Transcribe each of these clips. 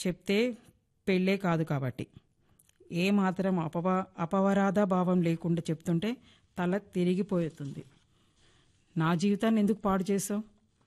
చెప్తే పెళ్ళే కాదు కాబట్టి ఏ మాత్రం అపవా అపవరాధ భావం లేకుండా చెప్తుంటే తల తిరిగిపోతుంది నా జీవితాన్ని ఎందుకు పాడు చేసావు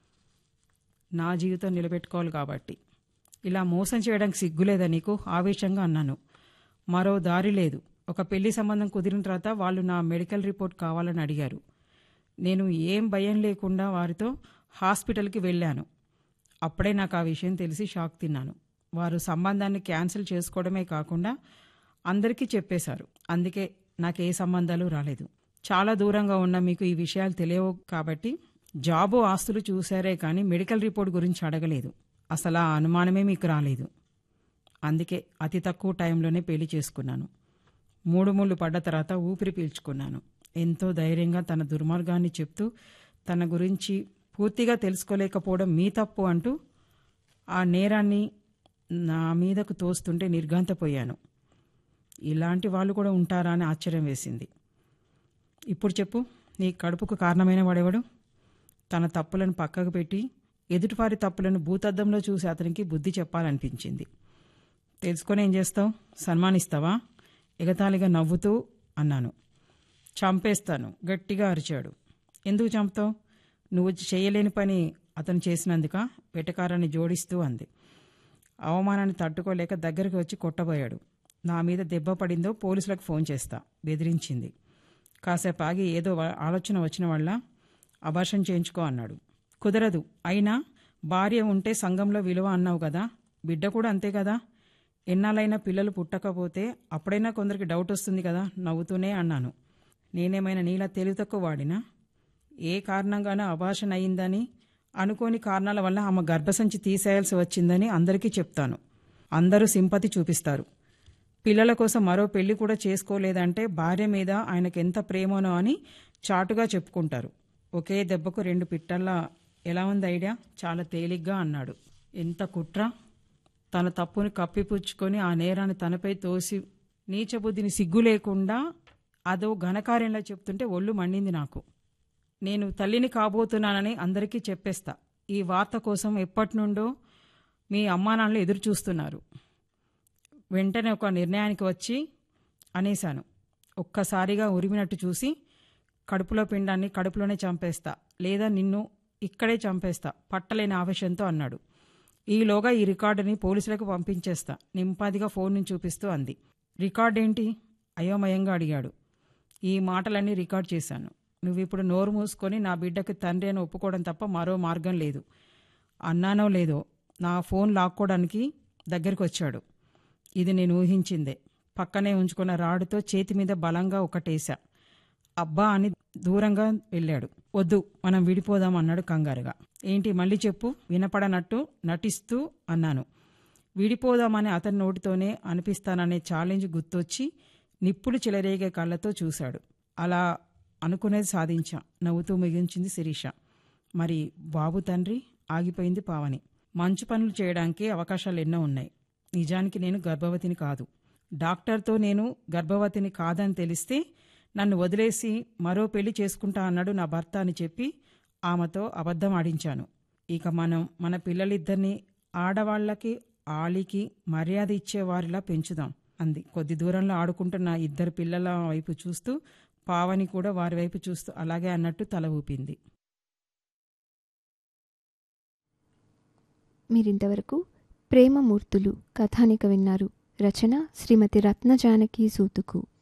నా జీవితం నిలబెట్టుకోవాలి కాబట్టి ఇలా మోసం చేయడానికి సిగ్గులేదా నీకు ఆవేశంగా అన్నాను మరో దారి లేదు ఒక పెళ్లి సంబంధం కుదిరిన తర్వాత వాళ్ళు నా మెడికల్ రిపోర్ట్ కావాలని అడిగారు నేను ఏం భయం లేకుండా వారితో హాస్పిటల్కి వెళ్ళాను అప్పుడే నాకు ఆ విషయం తెలిసి షాక్ తిన్నాను వారు సంబంధాన్ని క్యాన్సిల్ చేసుకోవడమే కాకుండా అందరికీ చెప్పేశారు అందుకే నాకు ఏ సంబంధాలు రాలేదు చాలా దూరంగా ఉన్న మీకు ఈ విషయాలు తెలియవు కాబట్టి జాబు ఆస్తులు చూశారే కానీ మెడికల్ రిపోర్ట్ గురించి అడగలేదు అసలు ఆ అనుమానమే మీకు రాలేదు అందుకే అతి తక్కువ టైంలోనే పెళ్లి చేసుకున్నాను మూడు ముళ్ళు పడ్డ తర్వాత ఊపిరి పీల్చుకున్నాను ఎంతో ధైర్యంగా తన దుర్మార్గాన్ని చెప్తూ తన గురించి పూర్తిగా తెలుసుకోలేకపోవడం మీ తప్పు అంటూ ఆ నేరాన్ని నా మీదకు తోస్తుంటే నిర్ఘాంతపోయాను ఇలాంటి వాళ్ళు కూడా ఉంటారా అని ఆశ్చర్యం వేసింది ఇప్పుడు చెప్పు నీ కడుపుకు కారణమైన వాడెవడు తన తప్పులను పక్కకు పెట్టి ఎదుటివారి తప్పులను భూతద్దంలో చూసి అతనికి బుద్ధి చెప్పాలనిపించింది తెలుసుకొని ఏం చేస్తావు సన్మానిస్తావా ఎగతాళిగా నవ్వుతూ అన్నాను చంపేస్తాను గట్టిగా అరిచాడు ఎందుకు చంపుతావు నువ్వు చేయలేని పని అతను చేసినందుక వెటకారాన్ని జోడిస్తూ అంది అవమానాన్ని తట్టుకోలేక దగ్గరికి వచ్చి కొట్టబోయాడు నా మీద దెబ్బ పడిందో పోలీసులకు ఫోన్ చేస్తా బెదిరించింది కాసేపు ఆగి ఏదో వ- ఆలోచన వచ్చిన వల్ల అభాషణ చేయించుకో అన్నాడు కుదరదు అయినా భార్య ఉంటే సంఘంలో విలువ అన్నావు కదా బిడ్డ కూడా అంతే కదా ఎన్నాళ్ళైనా పిల్లలు పుట్టకపోతే అప్పుడైనా కొందరికి డౌట్ వస్తుంది కదా నవ్వుతూనే అన్నాను నేనేమైనా నీలా తెలివి తక్కువ వాడినా ఏ కారణంగానో అభాషణ అయిందని అనుకోని కారణాల వల్ల ఆమె గర్భసంచి తీసేయాల్సి వచ్చిందని అందరికీ చెప్తాను అందరూ సింపతి చూపిస్తారు పిల్లల కోసం మరో పెళ్లి కూడా చేసుకోలేదంటే భార్య మీద ఆయనకు ఎంత ప్రేమనో అని చాటుగా చెప్పుకుంటారు ఒకే దెబ్బకు రెండు పిట్టల్లా ఎలా ఉంది ఐడియా చాలా తేలిగ్గా అన్నాడు ఎంత కుట్ర తన తప్పుని కప్పిపుచ్చుకొని ఆ నేరాన్ని తనపై తోసి నీచబుద్ధిని సిగ్గు లేకుండా అదో ఘనకార్యంలో చెప్తుంటే ఒళ్ళు మండింది నాకు నేను తల్లిని కాబోతున్నానని అందరికీ చెప్పేస్తా ఈ వార్త కోసం ఎప్పటి నుండో మీ అమ్మానాన్నలు ఎదురు చూస్తున్నారు వెంటనే ఒక నిర్ణయానికి వచ్చి అనేశాను ఒక్కసారిగా ఉరిమినట్టు చూసి కడుపులో పిండాన్ని కడుపులోనే చంపేస్తా లేదా నిన్ను ఇక్కడే చంపేస్తా పట్టలేని ఆవేశంతో అన్నాడు ఈలోగా ఈ రికార్డుని పోలీసులకు పంపించేస్తా నింపాదిగా ఫోన్ చూపిస్తూ అంది రికార్డ్ ఏంటి అయోమయంగా అడిగాడు ఈ మాటలన్నీ రికార్డ్ చేశాను నువ్వు ఇప్పుడు నోరు మూసుకొని నా బిడ్డకి తండ్రి అని ఒప్పుకోవడం తప్ప మరో మార్గం లేదు అన్నానో లేదో నా ఫోన్ లాక్కోవడానికి దగ్గరికి వచ్చాడు ఇది నేను ఊహించిందే పక్కనే ఉంచుకున్న రాడుతో చేతి మీద బలంగా ఒకటేశా అబ్బా అని దూరంగా వెళ్ళాడు వద్దు మనం విడిపోదాం అన్నాడు కంగారుగా ఏంటి మళ్ళీ చెప్పు వినపడనట్టు నటిస్తూ అన్నాను విడిపోదామని అతని నోటితోనే అనిపిస్తాననే ఛాలెంజ్ గుర్తొచ్చి నిప్పులు చెలరేగే కళ్ళతో చూశాడు అలా అనుకునేది సాధించా నవ్వుతూ మిగించింది శిరీష మరి బాబు తండ్రి ఆగిపోయింది పావని మంచు పనులు చేయడానికి అవకాశాలు ఎన్నో ఉన్నాయి నిజానికి నేను గర్భవతిని కాదు డాక్టర్తో నేను గర్భవతిని కాదని తెలిస్తే నన్ను వదిలేసి మరో పెళ్లి చేసుకుంటా అన్నాడు నా భర్త అని చెప్పి ఆమెతో అబద్ధం ఆడించాను ఇక మనం మన పిల్లలిద్దరిని ఆడవాళ్ళకి ఆలికి మర్యాద ఇచ్చేవారిలా పెంచుదాం అంది కొద్ది దూరంలో ఆడుకుంటున్న ఇద్దరు పిల్లల వైపు చూస్తూ పావని కూడా వారి వైపు చూస్తూ అలాగే అన్నట్టు తల ఊపింది మీరింతవరకు ప్రేమమూర్తులు కథానిక విన్నారు రచన శ్రీమతి రత్న జానకి సూతుకు